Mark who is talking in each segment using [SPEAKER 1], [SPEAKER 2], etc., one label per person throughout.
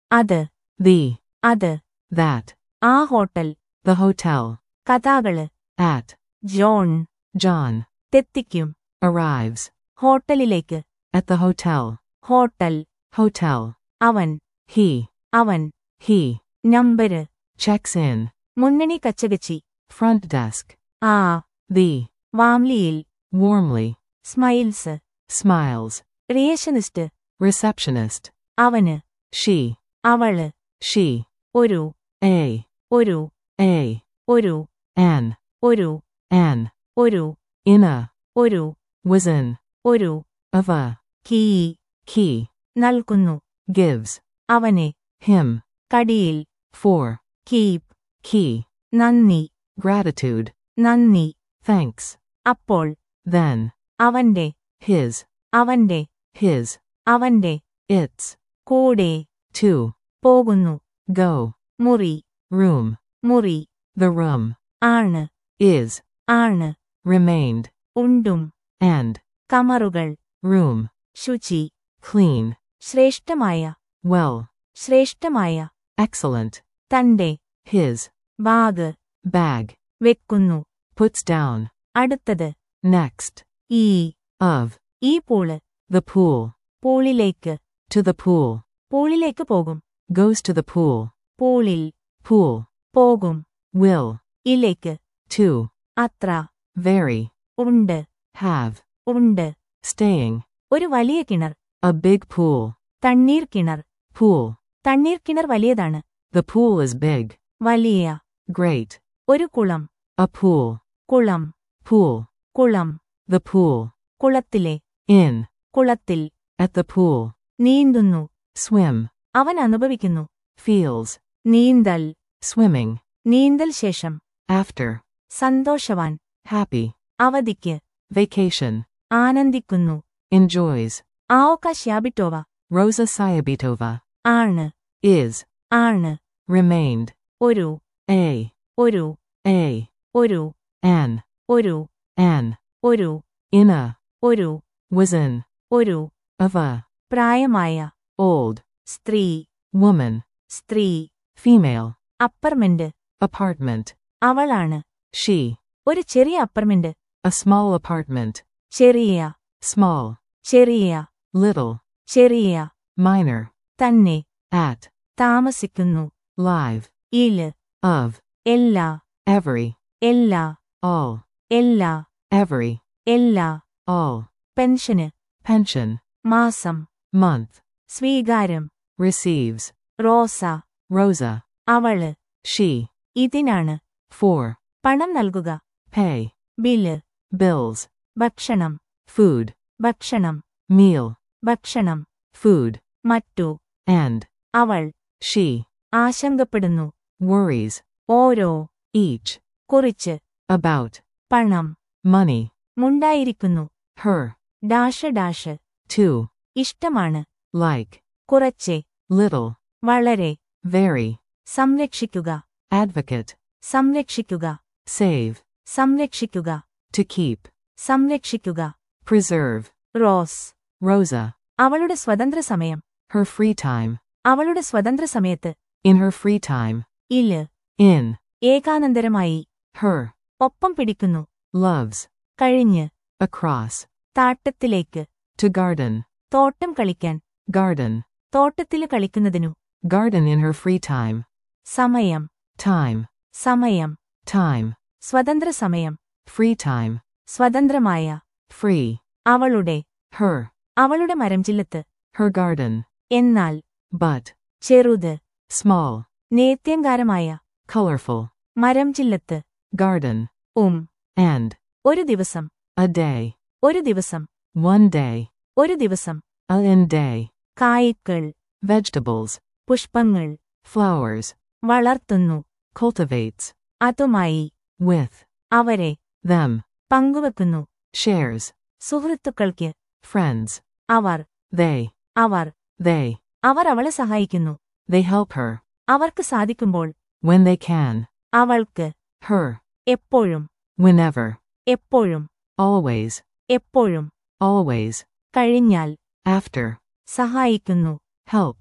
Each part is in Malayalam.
[SPEAKER 1] അത്
[SPEAKER 2] the,
[SPEAKER 1] അത്
[SPEAKER 2] that,
[SPEAKER 1] ആ ഹോട്ടൽ
[SPEAKER 2] the hotel,
[SPEAKER 1] കഥാകള്
[SPEAKER 2] at,
[SPEAKER 1] ജോൺ
[SPEAKER 2] John,
[SPEAKER 1] തെത്തിക്കും
[SPEAKER 2] arrives,
[SPEAKER 1] ഹോട്ടലിലേക്ക്
[SPEAKER 2] at the hotel,
[SPEAKER 1] hotel
[SPEAKER 2] hotel,
[SPEAKER 1] അവൻ
[SPEAKER 2] he,
[SPEAKER 1] അവൻ
[SPEAKER 2] he,
[SPEAKER 1] നമ്പര്
[SPEAKER 2] checks in,
[SPEAKER 1] മുന്നണി കച്ചകച്ചി
[SPEAKER 2] front desk,
[SPEAKER 1] ആ
[SPEAKER 2] the,
[SPEAKER 1] വാംലിയിൽ
[SPEAKER 2] warmly,
[SPEAKER 1] smiles
[SPEAKER 2] smiles,
[SPEAKER 1] receptionist
[SPEAKER 2] receptionist,
[SPEAKER 1] അവന്
[SPEAKER 2] she,
[SPEAKER 1] അവള്
[SPEAKER 2] she,
[SPEAKER 1] ഒരു
[SPEAKER 2] a,
[SPEAKER 1] ഒരു
[SPEAKER 2] a,
[SPEAKER 1] ഒരു
[SPEAKER 2] an,
[SPEAKER 1] ഒരു
[SPEAKER 2] an,
[SPEAKER 1] ഒരു
[SPEAKER 2] in a,
[SPEAKER 1] ഒരു
[SPEAKER 2] was in,
[SPEAKER 1] ഒരു
[SPEAKER 2] of a,
[SPEAKER 1] കീ
[SPEAKER 2] key,
[SPEAKER 1] നൽകുന്നു
[SPEAKER 2] gives,
[SPEAKER 1] അവനെ
[SPEAKER 2] him,
[SPEAKER 1] കടിയിൽ
[SPEAKER 2] for,
[SPEAKER 1] കീപ്
[SPEAKER 2] key,
[SPEAKER 1] നന്ദി
[SPEAKER 2] gratitude,
[SPEAKER 1] നന്ദി
[SPEAKER 2] thanks,
[SPEAKER 1] അപ്പോൾ
[SPEAKER 2] then,
[SPEAKER 1] അവന്റെ
[SPEAKER 2] his,
[SPEAKER 1] അവന്റെ
[SPEAKER 2] his,
[SPEAKER 1] അവന്റെ
[SPEAKER 2] its,
[SPEAKER 1] കൂടെ
[SPEAKER 2] to,
[SPEAKER 1] പോകുന്നു
[SPEAKER 2] go,
[SPEAKER 1] മുറി
[SPEAKER 2] room,
[SPEAKER 1] മുറി
[SPEAKER 2] the room,
[SPEAKER 1] ആണ്
[SPEAKER 2] is,
[SPEAKER 1] ആണ്
[SPEAKER 2] remained,
[SPEAKER 1] ഉണ്ടും
[SPEAKER 2] and,
[SPEAKER 1] കമറുകൾ
[SPEAKER 2] room,
[SPEAKER 1] ശുചി
[SPEAKER 2] clean,
[SPEAKER 1] ശ്രേഷ്ഠമായ
[SPEAKER 2] well,
[SPEAKER 1] ശ്രേഷ്ഠമായ
[SPEAKER 2] excellent,
[SPEAKER 1] തന്റെ
[SPEAKER 2] his,
[SPEAKER 1] ബാഗ്
[SPEAKER 2] bag,
[SPEAKER 1] വെക്കുന്നു
[SPEAKER 2] puts down,
[SPEAKER 1] അടുത്തത്
[SPEAKER 2] next,
[SPEAKER 1] ഈ
[SPEAKER 2] of,
[SPEAKER 1] ഈ പൂള്
[SPEAKER 2] the pool,
[SPEAKER 1] പൂളിലേക്ക്
[SPEAKER 2] to the pool,
[SPEAKER 1] പൂളിലേക്ക് പോകും
[SPEAKER 2] goes to the pool,
[SPEAKER 1] പൂളിൽ
[SPEAKER 2] pool,
[SPEAKER 1] പോകും
[SPEAKER 2] will,
[SPEAKER 1] ഇലേക്ക്
[SPEAKER 2] to,
[SPEAKER 1] അത്ര
[SPEAKER 2] very,
[SPEAKER 1] ഉണ്ട്
[SPEAKER 2] have,
[SPEAKER 1] ഉണ്ട്
[SPEAKER 2] staying,
[SPEAKER 1] ഒരു വലിയ കിണർ
[SPEAKER 2] a big pool,
[SPEAKER 1] തണ്ണീർ കിണർ
[SPEAKER 2] pool,
[SPEAKER 1] തണ്ണീർ കിണർ വലിയതാണ്
[SPEAKER 2] the pool is big,
[SPEAKER 1] വലിയ
[SPEAKER 2] great,
[SPEAKER 1] ഒരു കുളം
[SPEAKER 2] a pool,
[SPEAKER 1] കുളം
[SPEAKER 2] pool,
[SPEAKER 1] കുളം
[SPEAKER 2] the pool,
[SPEAKER 1] കുളത്തിലെ
[SPEAKER 2] in,
[SPEAKER 1] കുളത്തിൽ
[SPEAKER 2] at the pool,
[SPEAKER 1] നീന്തുന്നു
[SPEAKER 2] swim,
[SPEAKER 1] അവൻ അനുഭവിക്കുന്നു
[SPEAKER 2] feels,
[SPEAKER 1] നീന്തൽ
[SPEAKER 2] swimming,
[SPEAKER 1] നീന്തൽ ശേഷം
[SPEAKER 2] after,
[SPEAKER 1] സന്തോഷവാൻ
[SPEAKER 2] happy,
[SPEAKER 1] അവധിക്ക്
[SPEAKER 2] vacation,
[SPEAKER 1] ആനന്ദിക്കുന്നു
[SPEAKER 2] enjoys,
[SPEAKER 1] ആവോക്ക ശ്യാബിറ്റോവ
[SPEAKER 2] Rosa Sayabitova,
[SPEAKER 1] ആണ്
[SPEAKER 2] is,
[SPEAKER 1] ആണ്
[SPEAKER 2] remained,
[SPEAKER 1] ഒരു
[SPEAKER 2] a,
[SPEAKER 1] ഒരു
[SPEAKER 2] a,
[SPEAKER 1] ഒരു
[SPEAKER 2] an,
[SPEAKER 1] ഒരു
[SPEAKER 2] an,
[SPEAKER 1] ഒരു
[SPEAKER 2] in a,
[SPEAKER 1] ഒരു
[SPEAKER 2] was in,
[SPEAKER 1] ഒരു
[SPEAKER 2] of a,
[SPEAKER 1] പ്രായമായ
[SPEAKER 2] old,
[SPEAKER 1] സ്ത്രീ
[SPEAKER 2] woman,
[SPEAKER 1] സ്ത്രീ
[SPEAKER 2] female,
[SPEAKER 1] അപ്പർമെന്റ്
[SPEAKER 2] apartment,
[SPEAKER 1] അവളാണ്
[SPEAKER 2] she,
[SPEAKER 1] ഒരു ചെറിയ അപ്പർമെന്റ്
[SPEAKER 2] a small apartment,
[SPEAKER 1] ചെറിയ
[SPEAKER 2] small,
[SPEAKER 1] ചെറിയ
[SPEAKER 2] little,
[SPEAKER 1] ചെറിയ
[SPEAKER 2] minor,
[SPEAKER 1] തന്നെ
[SPEAKER 2] at,
[SPEAKER 1] താമസിക്കുന്നു
[SPEAKER 2] live,
[SPEAKER 1] ഇല്
[SPEAKER 2] of,
[SPEAKER 1] എല്ലാ
[SPEAKER 2] every,
[SPEAKER 1] എല്ലാ
[SPEAKER 2] all,
[SPEAKER 1] എല്ലാ
[SPEAKER 2] every,
[SPEAKER 1] എല്ലാ
[SPEAKER 2] all,
[SPEAKER 1] പെൻഷന്
[SPEAKER 2] pension,
[SPEAKER 1] മാസം
[SPEAKER 2] month,
[SPEAKER 1] സ്വീകാരം
[SPEAKER 2] receives,
[SPEAKER 1] റോസ
[SPEAKER 2] Rosa,
[SPEAKER 1] അവള്
[SPEAKER 2] she,
[SPEAKER 1] ഇതിനാണ്
[SPEAKER 2] for,
[SPEAKER 1] പണം നൽകുക
[SPEAKER 2] pay,
[SPEAKER 1] ബില്ല്
[SPEAKER 2] bills,
[SPEAKER 1] ഭക്ഷണം
[SPEAKER 2] food,
[SPEAKER 1] ഭക്ഷണം
[SPEAKER 2] meal,
[SPEAKER 1] ഭക്ഷണം
[SPEAKER 2] food,
[SPEAKER 1] മറ്റു
[SPEAKER 2] and,
[SPEAKER 1] അവൾ
[SPEAKER 2] she,
[SPEAKER 1] ആശങ്കപ്പെടുന്നു
[SPEAKER 2] worries,
[SPEAKER 1] ഓരോ
[SPEAKER 2] each,
[SPEAKER 1] കുറിച്ച്
[SPEAKER 2] about,
[SPEAKER 1] പണം
[SPEAKER 2] money,
[SPEAKER 1] മുണ്ടായിരിക്കുന്നു
[SPEAKER 2] her,
[SPEAKER 1] ഡാഷ് ഡാഷ്
[SPEAKER 2] to,
[SPEAKER 1] ഇഷ്ടമാണ്
[SPEAKER 2] like,
[SPEAKER 1] കുറച്ചെ
[SPEAKER 2] little,
[SPEAKER 1] വളരെ
[SPEAKER 2] very,
[SPEAKER 1] സംരക്ഷിക്കുക
[SPEAKER 2] advocate,
[SPEAKER 1] സംരക്ഷിക്കുക
[SPEAKER 2] save,
[SPEAKER 1] സംരക്ഷിക്കുക
[SPEAKER 2] to keep,
[SPEAKER 1] സംരക്ഷിക്കുക
[SPEAKER 2] preserve,
[SPEAKER 1] റോസ്
[SPEAKER 2] Rosa,
[SPEAKER 1] അവളുടെ സ്വതന്ത്ര സമയം
[SPEAKER 2] her free time,
[SPEAKER 1] അവളുടെ സ്വതന്ത്ര സമയത്ത്
[SPEAKER 2] in her free time,
[SPEAKER 1] ഇല്
[SPEAKER 2] in,
[SPEAKER 1] ഏകാനന്തരമായി
[SPEAKER 2] her,
[SPEAKER 1] ഒപ്പം പിടിക്കുന്നു
[SPEAKER 2] loves,
[SPEAKER 1] കഴിഞ്ഞ്
[SPEAKER 2] across,
[SPEAKER 1] താട്ടത്തിലേക്ക്
[SPEAKER 2] to garden,
[SPEAKER 1] തോട്ടം കളിക്കാൻ
[SPEAKER 2] garden,
[SPEAKER 1] തോട്ടത്തില് കളിക്കുന്നതിനു
[SPEAKER 2] garden in her free time,
[SPEAKER 1] സമയം
[SPEAKER 2] time,
[SPEAKER 1] സമയം
[SPEAKER 2] time,
[SPEAKER 1] സ്വതന്ത്ര സമയം
[SPEAKER 2] free time,
[SPEAKER 1] സ്വതന്ത്രമായ
[SPEAKER 2] free,
[SPEAKER 1] അവളുടെ
[SPEAKER 2] her,
[SPEAKER 1] അവളുടെ മരംചില്ലത്ത്
[SPEAKER 2] her garden,
[SPEAKER 1] എന്നാൽ
[SPEAKER 2] but,
[SPEAKER 1] ചെറുത്
[SPEAKER 2] small,
[SPEAKER 1] നേത്യങ്കാരമായ
[SPEAKER 2] colorful,
[SPEAKER 1] മരംചില്ലത്ത്
[SPEAKER 2] garden,
[SPEAKER 1] ഉം
[SPEAKER 2] and,
[SPEAKER 1] ഒരു ദിവസം
[SPEAKER 2] a day,
[SPEAKER 1] ഒരു ദിവസം
[SPEAKER 2] one day,
[SPEAKER 1] ഒരു ദിവസം
[SPEAKER 2] a in day,
[SPEAKER 1] കായ്ക്കൾ
[SPEAKER 2] vegetables,
[SPEAKER 1] പുഷ്പങ്ങൾ
[SPEAKER 2] flowers,
[SPEAKER 1] വളർത്തുന്നു
[SPEAKER 2] cultivates,
[SPEAKER 1] അതുമായി
[SPEAKER 2] with,
[SPEAKER 1] അവരെ
[SPEAKER 2] them,
[SPEAKER 1] പങ്കുവെക്കുന്നു
[SPEAKER 2] shares,
[SPEAKER 1] സുഹൃത്തുക്കൾക്ക്
[SPEAKER 2] friends,
[SPEAKER 1] our
[SPEAKER 2] they,
[SPEAKER 1] our
[SPEAKER 2] they,
[SPEAKER 1] അവർ അവളെ സഹായിക്കുന്നു
[SPEAKER 2] they help her,
[SPEAKER 1] അവർക്ക് സാധിക്കുമ്പോൾ
[SPEAKER 2] when they can,
[SPEAKER 1] അവൾക്ക്
[SPEAKER 2] her,
[SPEAKER 1] എപ്പോഴും
[SPEAKER 2] whenever,
[SPEAKER 1] എപ്പോഴും
[SPEAKER 2] always,
[SPEAKER 1] എപ്പോഴും
[SPEAKER 2] always,
[SPEAKER 1] കഴിഞ്ഞാൽ
[SPEAKER 2] after,
[SPEAKER 1] സഹായിക്കുന്നു
[SPEAKER 2] helps,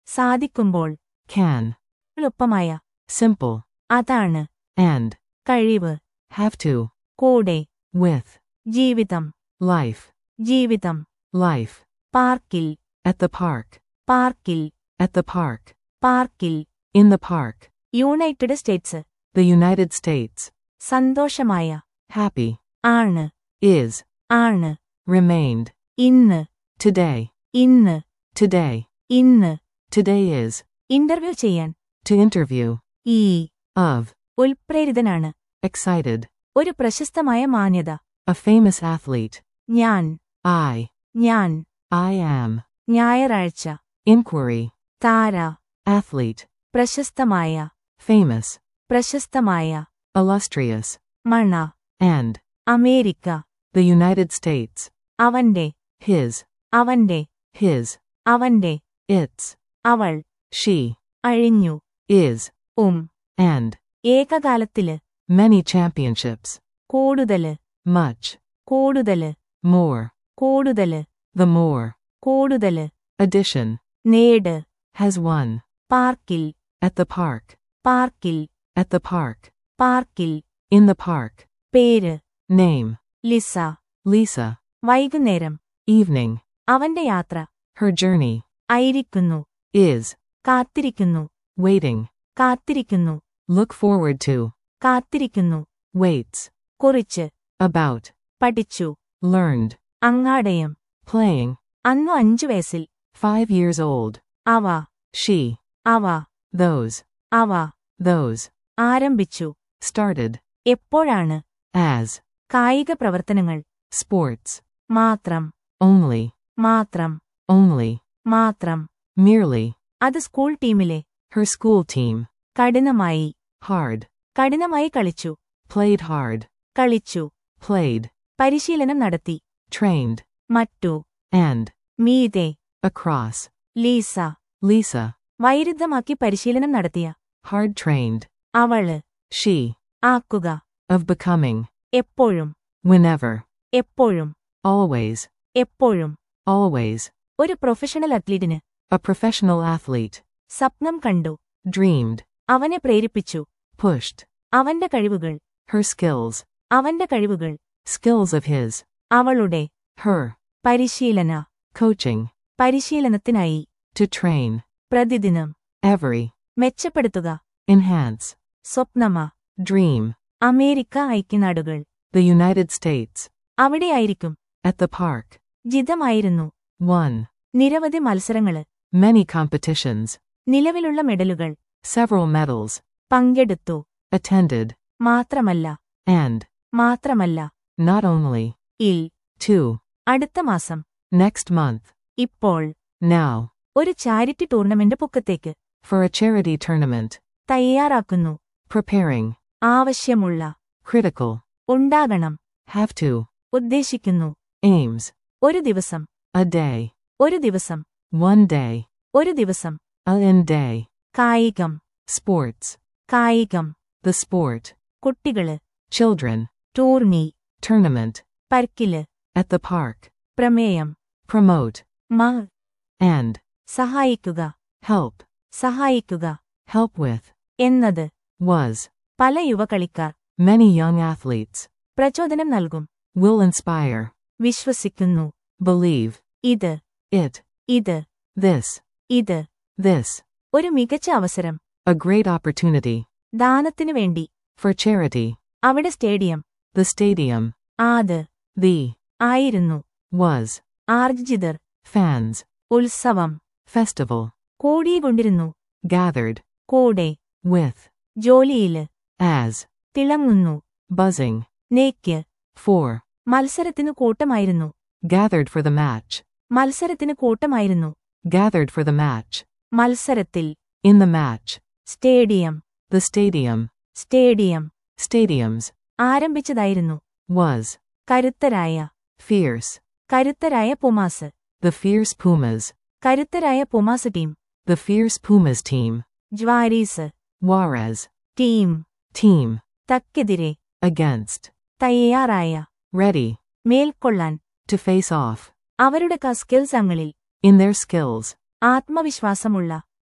[SPEAKER 1] സാധിക്കുമ്പോൾ
[SPEAKER 2] can,
[SPEAKER 1] എളുപ്പമായ
[SPEAKER 2] simple,
[SPEAKER 1] അതാണ്
[SPEAKER 2] and,
[SPEAKER 1] കഴിവ്
[SPEAKER 2] have to,
[SPEAKER 1] കൂടെ
[SPEAKER 2] with,
[SPEAKER 1] ജീവിതം
[SPEAKER 2] life,
[SPEAKER 1] ജീവിതം
[SPEAKER 2] life,
[SPEAKER 1] പാർക്കിൽ
[SPEAKER 2] at the park,
[SPEAKER 1] പാർക്കിൽ
[SPEAKER 2] at the park,
[SPEAKER 1] പാർക്കിൽ
[SPEAKER 2] in the park,
[SPEAKER 1] United States
[SPEAKER 2] the United States,
[SPEAKER 1] സന്തോഷമായ
[SPEAKER 2] happy,
[SPEAKER 1] ആണ്
[SPEAKER 2] is,
[SPEAKER 1] ആണ്
[SPEAKER 2] remained,
[SPEAKER 1] ഇന്ന്
[SPEAKER 2] today,
[SPEAKER 1] ഇന്ന്
[SPEAKER 2] today,
[SPEAKER 1] ഇന്ന്
[SPEAKER 2] today is,
[SPEAKER 1] ഇന്റർവ്യൂ ചെയ്യാൻ
[SPEAKER 2] to interview,
[SPEAKER 1] ഈ
[SPEAKER 2] of,
[SPEAKER 1] ഉൽപ്രേരിതനാണ്
[SPEAKER 2] excited,
[SPEAKER 1] ഒരു പ്രശസ്തമായ മാന്യത
[SPEAKER 2] a famous athlete,
[SPEAKER 1] ഞാൻ
[SPEAKER 2] I,
[SPEAKER 1] ഞാൻ
[SPEAKER 2] I am,
[SPEAKER 1] ഞായറാഴ്ച
[SPEAKER 2] inquiry,
[SPEAKER 1] താര
[SPEAKER 2] athlete,
[SPEAKER 1] പ്രശസ്തമായ
[SPEAKER 2] famous,
[SPEAKER 1] പ്രശസ്തമായ
[SPEAKER 2] illustrious,
[SPEAKER 1] മണ
[SPEAKER 2] and,
[SPEAKER 1] America
[SPEAKER 2] the United States,
[SPEAKER 1] അവന്റെ
[SPEAKER 2] his,
[SPEAKER 1] അവന്റെ
[SPEAKER 2] his,
[SPEAKER 1] അവന്റെ
[SPEAKER 2] its,
[SPEAKER 1] അവൾ
[SPEAKER 2] she,
[SPEAKER 1] അഴിഞ്ഞു
[SPEAKER 2] is,
[SPEAKER 1] ഉം
[SPEAKER 2] and,
[SPEAKER 1] ഏകകാലത്തില്
[SPEAKER 2] many championships,
[SPEAKER 1] കൂടുതല്
[SPEAKER 2] much,
[SPEAKER 1] കൂടുതല്
[SPEAKER 2] more,
[SPEAKER 1] കൂടുതല്
[SPEAKER 2] the more,
[SPEAKER 1] കൂടുതല്
[SPEAKER 2] addition,
[SPEAKER 1] നേട്
[SPEAKER 2] has won,
[SPEAKER 1] പാർക്കിൽ
[SPEAKER 2] at the park,
[SPEAKER 1] പാർക്കിൽ
[SPEAKER 2] at the park,
[SPEAKER 1] പാർക്കിൽ
[SPEAKER 2] in the park,
[SPEAKER 1] പേര്
[SPEAKER 2] name,
[SPEAKER 1] ലിസ
[SPEAKER 2] Lisa,
[SPEAKER 1] വൈകുന്നേരം
[SPEAKER 2] evening,
[SPEAKER 1] അവന്റെ യാത്ര
[SPEAKER 2] her journey,
[SPEAKER 1] ആയിരിക്കുന്നു
[SPEAKER 2] is,
[SPEAKER 1] കാത്തിരിക്കുന്നു
[SPEAKER 2] waiting,
[SPEAKER 1] കാത്തിരിക്കുന്നു
[SPEAKER 2] look forward to,
[SPEAKER 1] കാത്തിരിക്കുന്നു
[SPEAKER 2] waits,
[SPEAKER 1] കുറിച്ച്
[SPEAKER 2] about,
[SPEAKER 1] പഠിച്ചു
[SPEAKER 2] learned,
[SPEAKER 1] അങ്ങാടയം
[SPEAKER 2] playing,
[SPEAKER 1] അന്നു അഞ്ചു വയസ്സിൽ
[SPEAKER 2] five years old,
[SPEAKER 1] അവ
[SPEAKER 2] she,
[SPEAKER 1] അവ
[SPEAKER 2] those,
[SPEAKER 1] അവ
[SPEAKER 2] those,
[SPEAKER 1] ആരംഭിച്ചു
[SPEAKER 2] started,
[SPEAKER 1] എപ്പോഴാണ്
[SPEAKER 2] as,
[SPEAKER 1] കായിക പ്രവർത്തനങ്ങൾ
[SPEAKER 2] sports,
[SPEAKER 1] മാത്രം
[SPEAKER 2] only,
[SPEAKER 1] മാത്രം
[SPEAKER 2] only,
[SPEAKER 1] മാത്രം
[SPEAKER 2] merely,
[SPEAKER 1] അത് സ്കൂൾ ടീമിലെ
[SPEAKER 2] her school team,
[SPEAKER 1] കഠിനമായി
[SPEAKER 2] hard,
[SPEAKER 1] കഠിനമായി കളിച്ചു
[SPEAKER 2] played hard,
[SPEAKER 1] കളിച്ചു
[SPEAKER 2] played,
[SPEAKER 1] പരിശീലനം നടത്തി
[SPEAKER 2] trained,
[SPEAKER 1] മറ്റു
[SPEAKER 2] and,
[SPEAKER 1] മീതെ
[SPEAKER 2] across,
[SPEAKER 1] ലീസ
[SPEAKER 2] Lisa,
[SPEAKER 1] വൈരുദ്ധമാക്കി പരിശീലനം നടത്തിയ
[SPEAKER 2] hard trained,
[SPEAKER 1] അവള്
[SPEAKER 2] she,
[SPEAKER 1] ആക്കുക
[SPEAKER 2] of becoming,
[SPEAKER 1] എപ്പോഴും
[SPEAKER 2] whenever,
[SPEAKER 1] എപ്പോഴും
[SPEAKER 2] always,
[SPEAKER 1] എപ്പോഴും
[SPEAKER 2] always,
[SPEAKER 1] ഒരു പ്രൊഫഷണൽ അത്ലീറ്റിന്
[SPEAKER 2] a professional athlete,
[SPEAKER 1] സ്വപ്നം കണ്ടു
[SPEAKER 2] dreamed,
[SPEAKER 1] അവനെ പ്രേരിപ്പിച്ചു
[SPEAKER 2] pushed,
[SPEAKER 1] അവന്റെ കഴിവുകൾ
[SPEAKER 2] her skills,
[SPEAKER 1] അവന്റെ കഴിവുകൾ
[SPEAKER 2] skills of his,
[SPEAKER 1] അവളുടെ
[SPEAKER 2] her,
[SPEAKER 1] പരിശീലന
[SPEAKER 2] coaching,
[SPEAKER 1] പരിശീലനത്തിനായി
[SPEAKER 2] to train,
[SPEAKER 1] പ്രതിദിനം
[SPEAKER 2] every,
[SPEAKER 1] മെച്ചപ്പെടുത്തുക
[SPEAKER 2] enhance,
[SPEAKER 1] സ്വപ്നമ
[SPEAKER 2] dream,
[SPEAKER 1] അമേരിക്ക ഐക്യനാടുകൾ
[SPEAKER 2] the United States,
[SPEAKER 1] അവിടെയായിരിക്കും
[SPEAKER 2] at the park,
[SPEAKER 1] ജിതമായിരുന്നു
[SPEAKER 2] one,
[SPEAKER 1] നിരവധി മത്സരങ്ങള്
[SPEAKER 2] many competitions,
[SPEAKER 1] നിലവിലുള്ള മെഡലുകൾ
[SPEAKER 2] several medals,
[SPEAKER 1] പങ്കെടുത്തു
[SPEAKER 2] attended,
[SPEAKER 1] മാത്രമല്ല
[SPEAKER 2] and,
[SPEAKER 1] മാത്രമല്ല
[SPEAKER 2] not only,
[SPEAKER 1] ഇൽ
[SPEAKER 2] two,
[SPEAKER 1] അടുത്ത മാസം
[SPEAKER 2] next month,
[SPEAKER 1] ഇപ്പോൾ
[SPEAKER 2] now,
[SPEAKER 1] ഒരു ചാരിറ്റി ടൂർണമെന്റ് പൊക്കത്തേക്ക്
[SPEAKER 2] for a charity tournament,
[SPEAKER 1] തയ്യാറാക്കുന്നു
[SPEAKER 2] preparing,
[SPEAKER 1] ആവശ്യമുള്ള
[SPEAKER 2] critical,
[SPEAKER 1] ഉണ്ടാകണം
[SPEAKER 2] have to,
[SPEAKER 1] ഉദ്ദേശിക്കുന്നു
[SPEAKER 2] aims,
[SPEAKER 1] ഒരു ദിവസം
[SPEAKER 2] a day,
[SPEAKER 1] ഒരു ദിവസം
[SPEAKER 2] one day,
[SPEAKER 1] ഒരു ദിവസം
[SPEAKER 2] a in day,
[SPEAKER 1] കായികം
[SPEAKER 2] sports,
[SPEAKER 1] കായികം
[SPEAKER 2] the sport,
[SPEAKER 1] കുട്ടികള്
[SPEAKER 2] children,
[SPEAKER 1] ടൂർണി
[SPEAKER 2] tournament,
[SPEAKER 1] പർക്കില്
[SPEAKER 2] at the park,
[SPEAKER 1] പ്രമേയം
[SPEAKER 2] promote,
[SPEAKER 1] മ
[SPEAKER 2] and,
[SPEAKER 1] സഹായിക്കുക
[SPEAKER 2] help,
[SPEAKER 1] സഹായിക്കുക
[SPEAKER 2] help with,
[SPEAKER 1] എന്നത്
[SPEAKER 2] was,
[SPEAKER 1] പല യുവകളിക്കാർ
[SPEAKER 2] many young athletes,
[SPEAKER 1] പ്രചോദനം നൽകും
[SPEAKER 2] will inspire,
[SPEAKER 1] വിശ്വസിക്കുന്നു
[SPEAKER 2] believe,
[SPEAKER 1] ഇത്
[SPEAKER 2] it,
[SPEAKER 1] ഇത്
[SPEAKER 2] this,
[SPEAKER 1] ഇത്
[SPEAKER 2] this,
[SPEAKER 1] ഒരു മികച്ച അവസരം
[SPEAKER 2] a great opportunity,
[SPEAKER 1] ദാനത്തിനു വേണ്ടി
[SPEAKER 2] for charity,
[SPEAKER 1] അവിടെ സ്റ്റേഡിയം
[SPEAKER 2] the stadium,
[SPEAKER 1] ആത്
[SPEAKER 2] the,
[SPEAKER 1] ആയിരുന്നു
[SPEAKER 2] was,
[SPEAKER 1] ആർജിതർ
[SPEAKER 2] fans,
[SPEAKER 1] ഉത്സവം
[SPEAKER 2] festival,
[SPEAKER 1] കൂടിക്കൊണ്ടിരുന്നു
[SPEAKER 2] gathered,
[SPEAKER 1] കൂടെ
[SPEAKER 2] with,
[SPEAKER 1] ജോലിയില്
[SPEAKER 2] as,
[SPEAKER 1] തിളങ്ങുന്നു
[SPEAKER 2] buzzing,
[SPEAKER 1] നേക്ക്
[SPEAKER 2] for,
[SPEAKER 1] മത്സരത്തിനു കൂട്ടമായിരുന്നു
[SPEAKER 2] gathered for the match,
[SPEAKER 1] മത്സരത്തിനു കൂട്ടമായിരുന്നു
[SPEAKER 2] gathered for the match,
[SPEAKER 1] മത്സരത്തിൽ
[SPEAKER 2] in the match,
[SPEAKER 1] stadium
[SPEAKER 2] the stadium,
[SPEAKER 1] stadium
[SPEAKER 2] stadiums,
[SPEAKER 1] ആരംഭിച്ചതായിരുന്നു
[SPEAKER 2] was,
[SPEAKER 1] കരുത്തരായ
[SPEAKER 2] fierce,
[SPEAKER 1] കരുത്തരായ പുമാസ്
[SPEAKER 2] the fierce Pumas,
[SPEAKER 1] കരുത്തരായ Pumas team
[SPEAKER 2] the fierce Pumas team,
[SPEAKER 1] Juarez
[SPEAKER 2] Juarez,
[SPEAKER 1] team
[SPEAKER 2] team,
[SPEAKER 1] തക്കെതിരെ
[SPEAKER 2] against,
[SPEAKER 1] തയ്യാറായ
[SPEAKER 2] ready,
[SPEAKER 1] മേൽക്കൊള്ളാൻ
[SPEAKER 2] to face off,
[SPEAKER 1] അവരുടെ സ്കിൽസ് അങ്ങളിൽ
[SPEAKER 2] in their skills,
[SPEAKER 1] ആത്മവിശ്വാസമുള്ള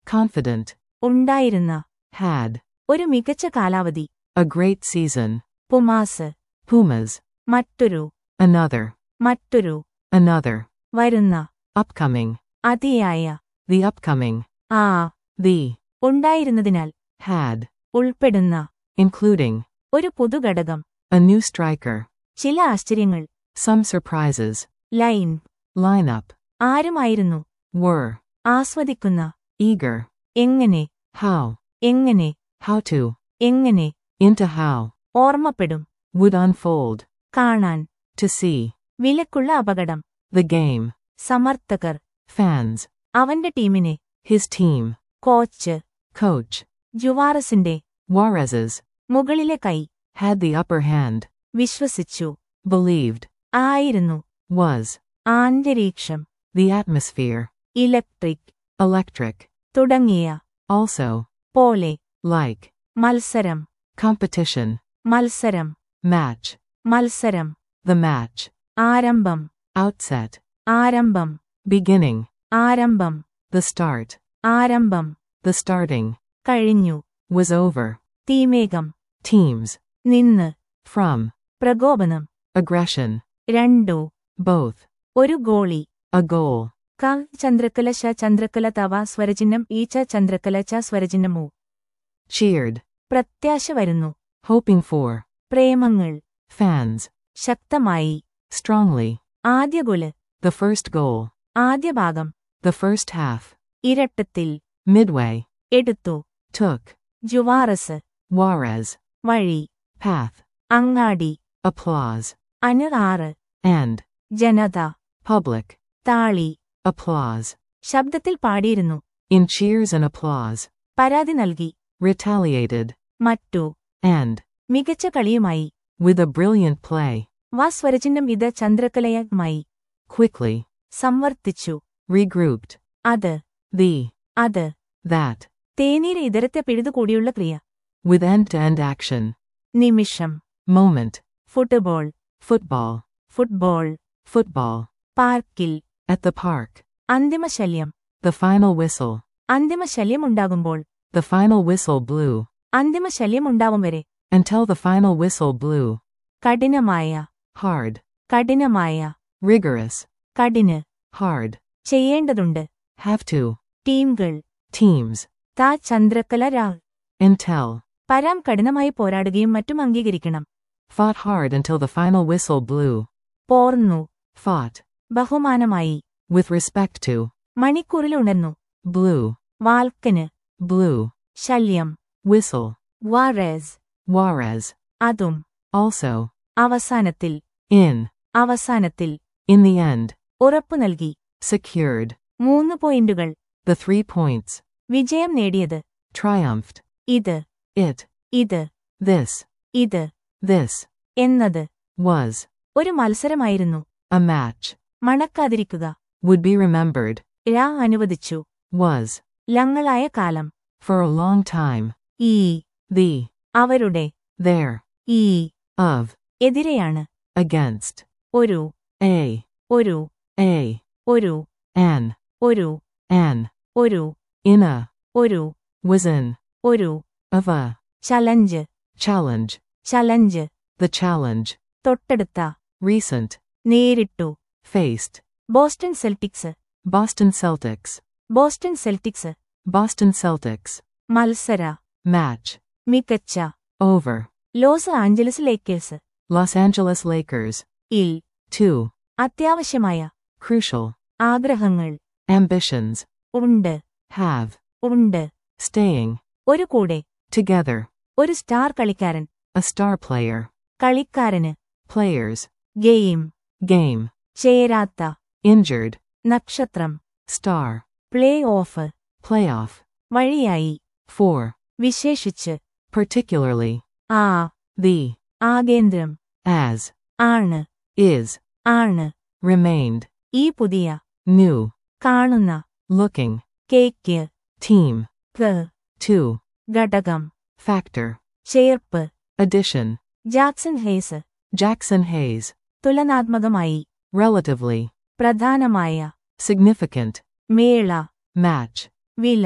[SPEAKER 2] Confident.
[SPEAKER 1] ഉണ്ടായിരുന്ന
[SPEAKER 2] Had.
[SPEAKER 1] ഒരു മികച്ച കാലാവധി
[SPEAKER 2] A great season.
[SPEAKER 1] പുമാസ്
[SPEAKER 2] Pumas.
[SPEAKER 1] മറ്റൊരു
[SPEAKER 2] Another.
[SPEAKER 1] മറ്റൊരു
[SPEAKER 2] Another.
[SPEAKER 1] വരുന്ന
[SPEAKER 2] Upcoming.
[SPEAKER 1] അതിയായ
[SPEAKER 2] The upcoming.
[SPEAKER 1] ആ
[SPEAKER 2] The.
[SPEAKER 1] ഉണ്ടായിരുന്നതിനാൽ
[SPEAKER 2] Had.
[SPEAKER 1] ഉൾപ്പെടുന്ന
[SPEAKER 2] Including.
[SPEAKER 1] ഒരു പൊതുഘടകം
[SPEAKER 2] A new striker.
[SPEAKER 1] ചില ആശ്ചര്യങ്ങൾ
[SPEAKER 2] Some surprises.
[SPEAKER 1] Line
[SPEAKER 2] Lineup.
[SPEAKER 1] ആരുമായിരുന്നു
[SPEAKER 2] Were.
[SPEAKER 1] ആസ്വദിക്കുന്ന
[SPEAKER 2] Eager.
[SPEAKER 1] എങ്ങനെ
[SPEAKER 2] How.
[SPEAKER 1] എങ്ങനെ
[SPEAKER 2] How to.
[SPEAKER 1] എങ്ങനെ
[SPEAKER 2] Into how.
[SPEAKER 1] ഓർമ്മപ്പെടും
[SPEAKER 2] Would unfold.
[SPEAKER 1] കാണാൻ
[SPEAKER 2] To see.
[SPEAKER 1] വിലക്കുള്ള അപകടം
[SPEAKER 2] The game.
[SPEAKER 1] സമർത്ഥകർ
[SPEAKER 2] Fans.
[SPEAKER 1] അവന്റെ ടീമിനെ
[SPEAKER 2] His team.
[SPEAKER 1] Coach
[SPEAKER 2] Coach.
[SPEAKER 1] ജുവാറസിന്റെ
[SPEAKER 2] Juarez's.
[SPEAKER 1] മുകളിലെ കൈ
[SPEAKER 2] Had the upper hand.
[SPEAKER 1] വിശ്വസിച്ചു
[SPEAKER 2] Believed.
[SPEAKER 1] ആയിരുന്നു
[SPEAKER 2] Was.
[SPEAKER 1] ആന്തരീക്ഷം
[SPEAKER 2] The atmosphere.
[SPEAKER 1] Electric
[SPEAKER 2] Electric.
[SPEAKER 1] തുടങ്ങിയ
[SPEAKER 2] Also.
[SPEAKER 1] പോലെ
[SPEAKER 2] Like.
[SPEAKER 1] മത്സരം
[SPEAKER 2] Competition.
[SPEAKER 1] മത്സരം
[SPEAKER 2] Match.
[SPEAKER 1] മത്സരം
[SPEAKER 2] The match.
[SPEAKER 1] ആരംഭം
[SPEAKER 2] Outset.
[SPEAKER 1] ആരംഭം
[SPEAKER 2] Beginning.
[SPEAKER 1] ആരംഭം
[SPEAKER 2] The start.
[SPEAKER 1] ആരംഭം
[SPEAKER 2] The starting.
[SPEAKER 1] കഴിഞ്ഞു
[SPEAKER 2] Was over.
[SPEAKER 1] തീമേഘം
[SPEAKER 2] Teams.
[SPEAKER 1] നിന്ന്
[SPEAKER 2] From.
[SPEAKER 1] പ്രകോപനം
[SPEAKER 2] Aggression.
[SPEAKER 1] രണ്ടു
[SPEAKER 2] Both.
[SPEAKER 1] ഒരു ഗോളി
[SPEAKER 2] A goal.
[SPEAKER 1] ക ചന്ദ്രക്കല ശ ചന്ദ്രക്കല തവ സ്വരചിഹ്നം ഈ ച ചന്ദ്രക്കല ച സ്വരചിഹ്നമു
[SPEAKER 2] Cheered.
[SPEAKER 1] പ്രത്യാശ വരുന്നു
[SPEAKER 2] Hoping for.
[SPEAKER 1] പ്രേമങ്ങൾ
[SPEAKER 2] Fans.
[SPEAKER 1] ശക്തമായി
[SPEAKER 2] Strongly.
[SPEAKER 1] ആദ്യ ഗോല്
[SPEAKER 2] The first goal.
[SPEAKER 1] ആദ്യ ഭാഗം
[SPEAKER 2] The first half.
[SPEAKER 1] ഇരട്ടത്തിൽ
[SPEAKER 2] Midway.
[SPEAKER 1] എടുത്തു
[SPEAKER 2] Took.
[SPEAKER 1] ജുവാറസ്
[SPEAKER 2] Juarez.
[SPEAKER 1] വഴി
[SPEAKER 2] Path.
[SPEAKER 1] അങ്ങാടി
[SPEAKER 2] Applause.
[SPEAKER 1] അനു ആറ്
[SPEAKER 2] And.
[SPEAKER 1] Janata
[SPEAKER 2] Public.
[SPEAKER 1] താളി
[SPEAKER 2] Applause.
[SPEAKER 1] ശബ്ദത്തിൽ പാടിയിരുന്നു
[SPEAKER 2] In cheers and applause.
[SPEAKER 1] പരാതി നൽകി
[SPEAKER 2] Retaliated.
[SPEAKER 1] മറ്റു
[SPEAKER 2] And.
[SPEAKER 1] മികച്ച കളിയുമായി
[SPEAKER 2] With a brilliant play.
[SPEAKER 1] വാ സ്വരചിഹ്നം ഇത് ചന്ദ്രകലയമായി
[SPEAKER 2] Quickly.
[SPEAKER 1] സംവർത്തിച്ചു
[SPEAKER 2] Regrouped.
[SPEAKER 1] അത്
[SPEAKER 2] The.
[SPEAKER 1] അത്
[SPEAKER 2] That.
[SPEAKER 1] തേനീര ഇതരത്തെ പിഴുതുകൂടിയുള്ള ക്രിയ
[SPEAKER 2] With end to end action.
[SPEAKER 1] നിമിഷം
[SPEAKER 2] Moment.
[SPEAKER 1] Football
[SPEAKER 2] Football.
[SPEAKER 1] ഫുട്ബോൾ
[SPEAKER 2] Football.
[SPEAKER 1] പാർക്കിൽ
[SPEAKER 2] At the park.
[SPEAKER 1] അന്തിമശല്യം
[SPEAKER 2] The final whistle.
[SPEAKER 1] അന്തിമശല്യം ഉണ്ടാകുമ്പോൾ
[SPEAKER 2] The final whistle blew.
[SPEAKER 1] അന്തിമശല്യം ഉണ്ടാവും വരെ
[SPEAKER 2] Until the final whistle blew.
[SPEAKER 1] കഠിനമായ
[SPEAKER 2] Hard.
[SPEAKER 1] കഠിനമായ
[SPEAKER 2] Rigorous.
[SPEAKER 1] കഠിന്
[SPEAKER 2] Hard.
[SPEAKER 1] ചെയ്യേണ്ടതുണ്ട്
[SPEAKER 2] Have to.
[SPEAKER 1] ടീംകൾ
[SPEAKER 2] Teams.
[SPEAKER 1] താ ചന്ദ്രക്കല രാ
[SPEAKER 2] Until.
[SPEAKER 1] പരാം കഠിനമായി പോരാടുകയും മറ്റും അംഗീകരിക്കണം
[SPEAKER 2] Fought hard until the final whistle blew.
[SPEAKER 1] പോർന്നു
[SPEAKER 2] Fought.
[SPEAKER 1] ബഹുമാനമായി
[SPEAKER 2] With respect to.
[SPEAKER 1] മണിക്കൂറിൽ ഉണർന്നു
[SPEAKER 2] Blew.
[SPEAKER 1] വാൽക്കന്
[SPEAKER 2] Blew.
[SPEAKER 1] ശല്യം
[SPEAKER 2] Whistle.
[SPEAKER 1] വാറേസ്
[SPEAKER 2] Juarez.
[SPEAKER 1] അതും
[SPEAKER 2] Also.
[SPEAKER 1] അവസാനത്തിൽ
[SPEAKER 2] In.
[SPEAKER 1] അവസാനത്തിൽ
[SPEAKER 2] In the end.
[SPEAKER 1] ഉറപ്പു നൽകി
[SPEAKER 2] Secured.
[SPEAKER 1] മൂന്ന് പോയിന്റുകൾ
[SPEAKER 2] The three points.
[SPEAKER 1] വിജയം നേടിയത്
[SPEAKER 2] Triumphed.
[SPEAKER 1] ഇത്
[SPEAKER 2] It.
[SPEAKER 1] ഇത്
[SPEAKER 2] This.
[SPEAKER 1] ഇത്
[SPEAKER 2] This.
[SPEAKER 1] എന്നത്
[SPEAKER 2] Was.
[SPEAKER 1] ഒരു മത്സരമായിരുന്നു
[SPEAKER 2] A match.
[SPEAKER 1] മണക്കാതിരിക്കുക
[SPEAKER 2] Would be remembered.
[SPEAKER 1] രാ അനുവദിച്ചു
[SPEAKER 2] Was.
[SPEAKER 1] ലങ്ങളായ കാലം
[SPEAKER 2] For a long time.
[SPEAKER 1] ഈ
[SPEAKER 2] The.
[SPEAKER 1] അവരുടെ
[SPEAKER 2] There.
[SPEAKER 1] ഈ
[SPEAKER 2] Of.
[SPEAKER 1] എതിരെയാണ്
[SPEAKER 2] Against.
[SPEAKER 1] ഒരു
[SPEAKER 2] A.
[SPEAKER 1] ഒരു
[SPEAKER 2] A.
[SPEAKER 1] ഒരു
[SPEAKER 2] An.
[SPEAKER 1] ഒരു
[SPEAKER 2] An.
[SPEAKER 1] ഒരു
[SPEAKER 2] In a.
[SPEAKER 1] ഒരു
[SPEAKER 2] Was in.
[SPEAKER 1] ഒരു
[SPEAKER 2] Of a.
[SPEAKER 1] Challenge
[SPEAKER 2] Challenge.
[SPEAKER 1] Challenge
[SPEAKER 2] The challenge.
[SPEAKER 1] തൊട്ടടുത്ത
[SPEAKER 2] Recent.
[SPEAKER 1] നേരിട്ടു
[SPEAKER 2] Faced.
[SPEAKER 1] Boston Celtics
[SPEAKER 2] Boston Celtics.
[SPEAKER 1] Boston Celtics
[SPEAKER 2] Boston Celtics.
[SPEAKER 1] മത്സര
[SPEAKER 2] Match.
[SPEAKER 1] മികച്ച
[SPEAKER 2] Over.
[SPEAKER 1] Los Angeles Lakers
[SPEAKER 2] Los Angeles Lakers.
[SPEAKER 1] ഇൽ
[SPEAKER 2] 2.
[SPEAKER 1] അത്യാവശ്യമായ
[SPEAKER 2] Crucial.
[SPEAKER 1] ആഗ്രഹങ്ങൾ
[SPEAKER 2] Ambitions.
[SPEAKER 1] ഉണ്ട്
[SPEAKER 2] Have.
[SPEAKER 1] ഉണ്ട്
[SPEAKER 2] Staying.
[SPEAKER 1] ഒരു കൂടെ
[SPEAKER 2] Together.
[SPEAKER 1] ഒരു സ്റ്റാർ കളിക്കാരൻ
[SPEAKER 2] A star player.
[SPEAKER 1] കളിക്കാരന്
[SPEAKER 2] Players.
[SPEAKER 1] Game
[SPEAKER 2] Game.
[SPEAKER 1] ചേരാത്ത
[SPEAKER 2] Injured.
[SPEAKER 1] നക്ഷത്രം
[SPEAKER 2] Star.
[SPEAKER 1] Playoff
[SPEAKER 2] Playoff.
[SPEAKER 1] വഴിയായി
[SPEAKER 2] For.
[SPEAKER 1] വിശേഷിച്ച്
[SPEAKER 2] Particularly.
[SPEAKER 1] ആ
[SPEAKER 2] The.
[SPEAKER 1] ആകേന്ദ്രം
[SPEAKER 2] As.
[SPEAKER 1] ആണ്
[SPEAKER 2] Is.
[SPEAKER 1] ആണ്
[SPEAKER 2] Remained.
[SPEAKER 1] ഈ പുതിയ
[SPEAKER 2] New.
[SPEAKER 1] കാണുന്ന
[SPEAKER 2] Looking.
[SPEAKER 1] Cake
[SPEAKER 2] Team.
[SPEAKER 1] ക്ക്
[SPEAKER 2] 2.
[SPEAKER 1] ഘടകം
[SPEAKER 2] Factor.
[SPEAKER 1] ചേർപ്പ്
[SPEAKER 2] Addition.
[SPEAKER 1] Jackson Hayes
[SPEAKER 2] Jackson Hayes.
[SPEAKER 1] തുലനാത്മകമായി
[SPEAKER 2] Relatively.
[SPEAKER 1] പ്രധാനമായ
[SPEAKER 2] Significant.
[SPEAKER 1] മേള
[SPEAKER 2] Match.
[SPEAKER 1] വില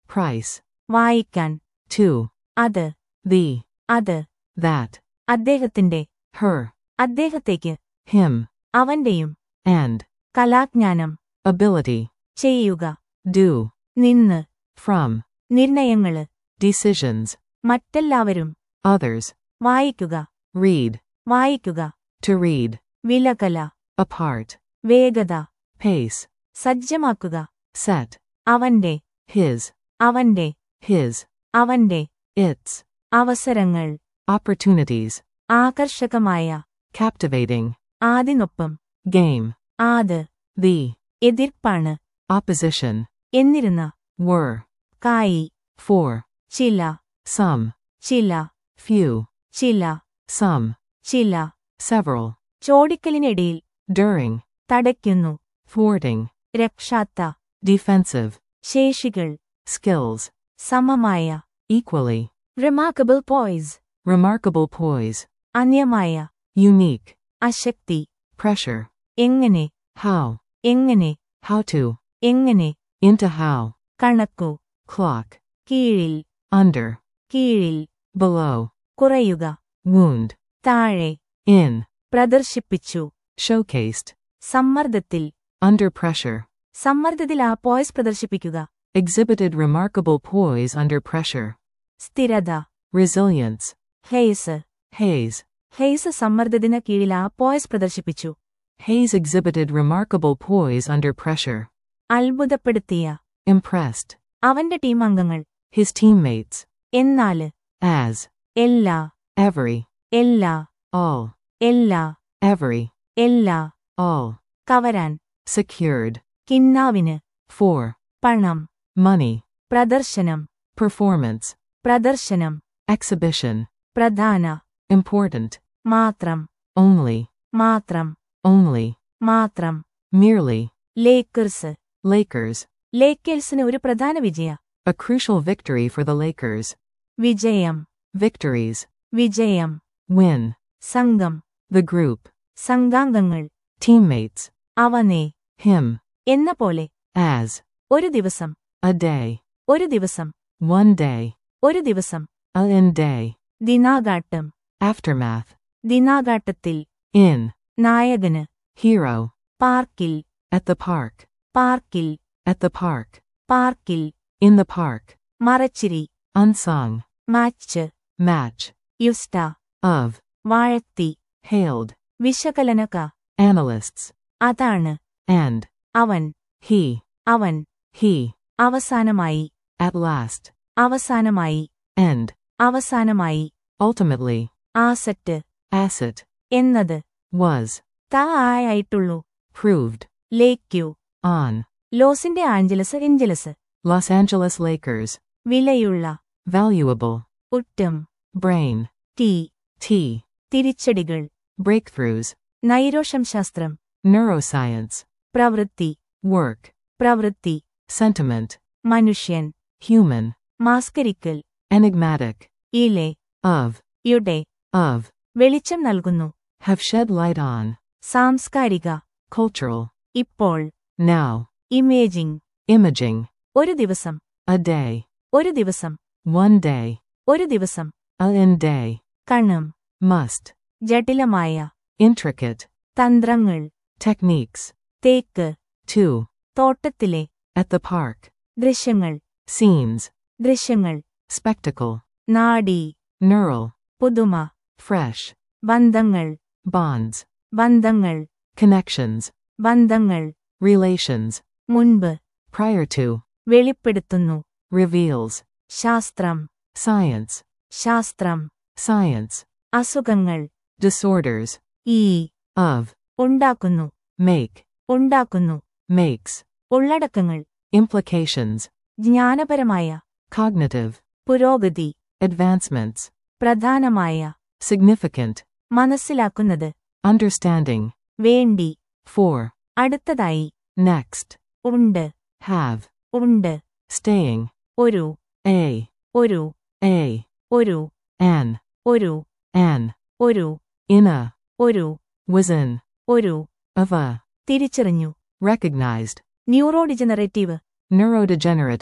[SPEAKER 2] price,
[SPEAKER 1] വായിക്കാൻ
[SPEAKER 2] to,
[SPEAKER 1] അത്
[SPEAKER 2] the,
[SPEAKER 1] അത്
[SPEAKER 2] that,
[SPEAKER 1] അദ്ദേഹത്തിന്റെ
[SPEAKER 2] her,
[SPEAKER 1] അദ്ദേഹത്തേക്ക്
[SPEAKER 2] him,
[SPEAKER 1] അവന്റെയും
[SPEAKER 2] and,
[SPEAKER 1] കലാജ്ഞാനം
[SPEAKER 2] ability,
[SPEAKER 1] ചെയ്യുക
[SPEAKER 2] do,
[SPEAKER 1] നിന്ന്
[SPEAKER 2] from,
[SPEAKER 1] നിർണയങ്ങള്
[SPEAKER 2] decisions,
[SPEAKER 1] മറ്റെല്ലാവരും
[SPEAKER 2] others,
[SPEAKER 1] വായിക്കുക
[SPEAKER 2] read,
[SPEAKER 1] വായിക്കുക
[SPEAKER 2] to read,
[SPEAKER 1] വിലകല
[SPEAKER 2] apart,
[SPEAKER 1] വേഗത
[SPEAKER 2] pace,
[SPEAKER 1] സജ്ജമാക്കുക
[SPEAKER 2] set,
[SPEAKER 1] അവന്റെ
[SPEAKER 2] his,
[SPEAKER 1] അവന്റെ
[SPEAKER 2] his,
[SPEAKER 1] അവന്റെ
[SPEAKER 2] its,
[SPEAKER 1] അവസരങ്ങൾ
[SPEAKER 2] opportunities,
[SPEAKER 1] ആകർഷകമായ
[SPEAKER 2] captivating,
[SPEAKER 1] ആദിനൊപ്പം
[SPEAKER 2] game,
[SPEAKER 1] ആത്
[SPEAKER 2] the,
[SPEAKER 1] എതിർപ്പാണ്
[SPEAKER 2] opposition,
[SPEAKER 1] എന്നിരുന്ന
[SPEAKER 2] were,
[SPEAKER 1] കായി
[SPEAKER 2] for,
[SPEAKER 1] ചില
[SPEAKER 2] some,
[SPEAKER 1] ചില
[SPEAKER 2] few,
[SPEAKER 1] ചില
[SPEAKER 2] some,
[SPEAKER 1] ചില
[SPEAKER 2] several,
[SPEAKER 1] ചോടിക്കലിനിടയിൽ
[SPEAKER 2] during,
[SPEAKER 1] തടയ്ക്കുന്നു
[SPEAKER 2] thwarting,
[SPEAKER 1] രക്ഷാത്ത
[SPEAKER 2] defensive,
[SPEAKER 1] ശേഷികൾ
[SPEAKER 2] skills,
[SPEAKER 1] സമമായ
[SPEAKER 2] equally,
[SPEAKER 1] remarkable poise
[SPEAKER 2] remarkable poise,
[SPEAKER 1] അന്യമായ
[SPEAKER 2] unique,
[SPEAKER 1] അശക്തി
[SPEAKER 2] pressure,
[SPEAKER 1] എങ്ങനെ
[SPEAKER 2] how,
[SPEAKER 1] എങ്ങനെ
[SPEAKER 2] how to,
[SPEAKER 1] എങ്ങനെ
[SPEAKER 2] into how,
[SPEAKER 1] കണക്കു
[SPEAKER 2] clock,
[SPEAKER 1] കീഴിൽ
[SPEAKER 2] under,
[SPEAKER 1] കീഴിൽ
[SPEAKER 2] below,
[SPEAKER 1] കുറയുക
[SPEAKER 2] wound,
[SPEAKER 1] താഴെ
[SPEAKER 2] in,
[SPEAKER 1] പ്രദർശിപ്പിച്ചു
[SPEAKER 2] showcased,
[SPEAKER 1] സമ്മർദ്ദത്തിൽ
[SPEAKER 2] under pressure,
[SPEAKER 1] സമ്മർദ്ദത്തിൽ ആ പോയ്സ് പ്രദർശിപ്പിക്കുക
[SPEAKER 2] exhibited remarkable poise under pressure,
[SPEAKER 1] സ്ഥിരത
[SPEAKER 2] resilience,
[SPEAKER 1] ഹെയ്സ്
[SPEAKER 2] Hayes.
[SPEAKER 1] ഹെയ്സ് സമ്മർദ്ദത്തിന് കീഴിൽ ആ പോയ്സ് പ്രദർശിപ്പിച്ചു
[SPEAKER 2] Hayes exhibited remarkable poise under pressure,
[SPEAKER 1] അത്ഭുതപ്പെടുത്തിയ
[SPEAKER 2] impressed,
[SPEAKER 1] അവന്റെ ടീം അംഗങ്ങൾ
[SPEAKER 2] his teammates,
[SPEAKER 1] എന്നാല്
[SPEAKER 2] as,
[SPEAKER 1] എല്ലാ
[SPEAKER 2] every,
[SPEAKER 1] എല്ലാ
[SPEAKER 2] all,
[SPEAKER 1] എല്ലാ
[SPEAKER 2] every,
[SPEAKER 1] എല്ലാ
[SPEAKER 2] all,
[SPEAKER 1] കവരാൻ
[SPEAKER 2] secured,
[SPEAKER 1] കിന്നാവിന്
[SPEAKER 2] for,
[SPEAKER 1] പണം
[SPEAKER 2] money,
[SPEAKER 1] പ്രദർശനം
[SPEAKER 2] performance,
[SPEAKER 1] പ്രദർശനം
[SPEAKER 2] exhibition,
[SPEAKER 1] പ്രധാന
[SPEAKER 2] important,
[SPEAKER 1] മാത്രം
[SPEAKER 2] only,
[SPEAKER 1] മാത്രം
[SPEAKER 2] only,
[SPEAKER 1] മാത്രം
[SPEAKER 2] merely,
[SPEAKER 1] ലേക്കേഴ്സ്
[SPEAKER 2] Lakers,
[SPEAKER 1] ലേക്കേഴ്സിന് ഒരു പ്രധാന വിജയ
[SPEAKER 2] a crucial victory for the Lakers,
[SPEAKER 1] വിജയം
[SPEAKER 2] victories,
[SPEAKER 1] വിജയം
[SPEAKER 2] win,
[SPEAKER 1] സംഘം
[SPEAKER 2] the group,
[SPEAKER 1] സംഘാംഗങ്ങൾ
[SPEAKER 2] teammates,
[SPEAKER 1] അവനെ
[SPEAKER 2] him,
[SPEAKER 1] എന്ന പോലെ
[SPEAKER 2] as,
[SPEAKER 1] ഒരു ദിവസം
[SPEAKER 2] a day,
[SPEAKER 1] ഒരു ദിവസം
[SPEAKER 2] one day,
[SPEAKER 1] ഒരു ദിവസം
[SPEAKER 2] a in day,
[SPEAKER 1] ദിനാഘാട്ടം
[SPEAKER 2] aftermath,
[SPEAKER 1] ദിനാഘാട്ടത്തിൽ
[SPEAKER 2] in,
[SPEAKER 1] നായകന്
[SPEAKER 2] hero,
[SPEAKER 1] പാർക്കിൽ
[SPEAKER 2] at the park,
[SPEAKER 1] പാർക്കിൽ
[SPEAKER 2] at the park,
[SPEAKER 1] പാർക്കിൽ
[SPEAKER 2] in the park,
[SPEAKER 1] മറച്ചിരി
[SPEAKER 2] unsung,
[SPEAKER 1] മാച്ച്
[SPEAKER 2] match,
[SPEAKER 1] യുസ്റ്റ
[SPEAKER 2] of,
[SPEAKER 1] വാഴത്തി
[SPEAKER 2] hailed,
[SPEAKER 1] വിശകലനക
[SPEAKER 2] analysts,
[SPEAKER 1] അതാണ്
[SPEAKER 2] and,
[SPEAKER 1] അവൻ
[SPEAKER 2] he,
[SPEAKER 1] അവൻ
[SPEAKER 2] he,
[SPEAKER 1] അവസാനമായി
[SPEAKER 2] at last,
[SPEAKER 1] അവസാനമായി
[SPEAKER 2] end,
[SPEAKER 1] അവസാനമായി
[SPEAKER 2] ultimately,
[SPEAKER 1] ആസറ്റ്
[SPEAKER 2] asset,
[SPEAKER 1] എന്നത്
[SPEAKER 2] was,
[SPEAKER 1] താ ആയിട്ടുള്ളൂ
[SPEAKER 2] proved,
[SPEAKER 1] ലേക്യു
[SPEAKER 2] on,
[SPEAKER 1] ലോസിന്റെ Angeles Angeles
[SPEAKER 2] Los Angeles Lakers,
[SPEAKER 1] വിലയുള്ള
[SPEAKER 2] valuable,
[SPEAKER 1] ഉറ്റം
[SPEAKER 2] brain,
[SPEAKER 1] ടീ
[SPEAKER 2] T,
[SPEAKER 1] തിരിച്ചടികൾ
[SPEAKER 2] breakthroughs,
[SPEAKER 1] നൈരോഷംശാസ്ത്രം
[SPEAKER 2] neuroscience,
[SPEAKER 1] പ്രവൃത്തി
[SPEAKER 2] work,
[SPEAKER 1] പ്രവൃത്തി
[SPEAKER 2] sentiment,
[SPEAKER 1] മനുഷ്യൻ
[SPEAKER 2] human,
[SPEAKER 1] മാസ്കരിക്കൽ
[SPEAKER 2] enigmatic,
[SPEAKER 1] ഇലെ
[SPEAKER 2] of,
[SPEAKER 1] യുടെ
[SPEAKER 2] of,
[SPEAKER 1] വെളിച്ചം നൽകുന്നു
[SPEAKER 2] have shed light on,
[SPEAKER 1] സാംസ്കാരിക
[SPEAKER 2] cultural,
[SPEAKER 1] ഇപ്പോൾ
[SPEAKER 2] now,
[SPEAKER 1] ഇമേജിംഗ്
[SPEAKER 2] imaging,
[SPEAKER 1] ഒരു ദിവസം
[SPEAKER 2] a day,
[SPEAKER 1] ഒരു ദിവസം
[SPEAKER 2] one day,
[SPEAKER 1] ഒരു ദിവസം
[SPEAKER 2] a in day,
[SPEAKER 1] കണം
[SPEAKER 2] must,
[SPEAKER 1] ജടിലമായ
[SPEAKER 2] intricate,
[SPEAKER 1] തന്ത്രങ്ങൾ
[SPEAKER 2] techniques,
[SPEAKER 1] തേക്ക്
[SPEAKER 2] to,
[SPEAKER 1] തോട്ടത്തിലെ
[SPEAKER 2] at the park,
[SPEAKER 1] ദൃശ്യങ്ങൾ
[SPEAKER 2] scenes,
[SPEAKER 1] ദൃശ്യങ്ങൾ
[SPEAKER 2] spectacle,
[SPEAKER 1] നാഡി
[SPEAKER 2] neural,
[SPEAKER 1] പുതുമ
[SPEAKER 2] fresh,
[SPEAKER 1] ബന്ധങ്ങൾ
[SPEAKER 2] bonds,
[SPEAKER 1] ബന്ധങ്ങൾ
[SPEAKER 2] connections,
[SPEAKER 1] ബന്ധങ്ങൾ
[SPEAKER 2] relations,
[SPEAKER 1] മുൻപ്
[SPEAKER 2] prior to,
[SPEAKER 1] വെളിപ്പെടുത്തുന്നു
[SPEAKER 2] reveals,
[SPEAKER 1] ശാസ്ത്രം
[SPEAKER 2] science,
[SPEAKER 1] ശാസ്ത്രം
[SPEAKER 2] science,
[SPEAKER 1] അസുഖങ്ങൾ
[SPEAKER 2] disorders,
[SPEAKER 1] ഈ
[SPEAKER 2] of,
[SPEAKER 1] ഉണ്ടാക്കുന്നു
[SPEAKER 2] make,
[SPEAKER 1] ഉണ്ടാക്കുന്നു
[SPEAKER 2] makes,
[SPEAKER 1] ഉള്ളടക്കങ്ങൾ
[SPEAKER 2] implications,
[SPEAKER 1] ജ്ഞാനപരമായ
[SPEAKER 2] cognitive,
[SPEAKER 1] പുരോഗതി
[SPEAKER 2] advancements,
[SPEAKER 1] പ്രധാനമായ
[SPEAKER 2] significant,
[SPEAKER 1] മനസ്സിലാക്കുന്നത്
[SPEAKER 2] understanding,
[SPEAKER 1] വേണ്ടി
[SPEAKER 2] for,
[SPEAKER 1] അടുത്തതായി
[SPEAKER 2] next,
[SPEAKER 1] ഉണ്ട്
[SPEAKER 2] have,
[SPEAKER 1] ഉണ്ട്
[SPEAKER 2] staying,
[SPEAKER 1] ഒരു
[SPEAKER 2] a,
[SPEAKER 1] ഒരു
[SPEAKER 2] a,
[SPEAKER 1] ഒരു
[SPEAKER 2] an,
[SPEAKER 1] ഒരു
[SPEAKER 2] an,
[SPEAKER 1] ഒരു
[SPEAKER 2] in a,
[SPEAKER 1] ഒരു
[SPEAKER 2] was in,
[SPEAKER 1] ഒരു
[SPEAKER 2] of a,
[SPEAKER 1] തിരിച്ചറിഞ്ഞു
[SPEAKER 2] recognized,
[SPEAKER 1] ന്യൂറോഡിജനറേറ്റീവ്
[SPEAKER 2] neurodegenerative,